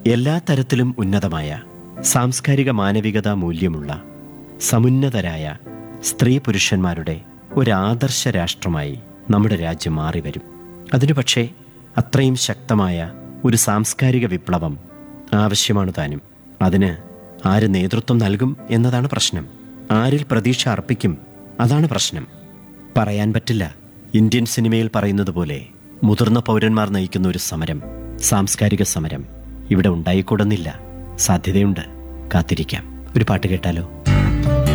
എല്ലാ തരത്തിലും ഉന്നതമായ സാംസ്കാരിക മാനവികതാ മൂല്യമുള്ള സമുന്നതരായ സ്ത്രീ പുരുഷന്മാരുടെ ഒരു ആദർശ രാഷ്ട്രമായി നമ്മുടെ രാജ്യം മാറി വരും അതിനു പക്ഷേ അത്രയും ശക്തമായ ഒരു സാംസ്കാരിക വിപ്ലവം ആവശ്യമാണ് താനും അതിന് ആര് നേതൃത്വം നൽകും എന്നതാണ് പ്രശ്നം ആരിൽ പ്രതീക്ഷ അർപ്പിക്കും അതാണ് പ്രശ്നം പറയാൻ പറ്റില്ല ഇന്ത്യൻ സിനിമയിൽ പറയുന്നത് പോലെ മുതിർന്ന പൗരന്മാർ നയിക്കുന്ന ഒരു സമരം സാംസ്കാരിക സമരം ഇവിടെ ഉണ്ടായിക്കൂടുന്നില്ല സാധ്യതയുണ്ട് കാത്തിരിക്കാം ഒരു പാട്ട് കേട്ടാലോ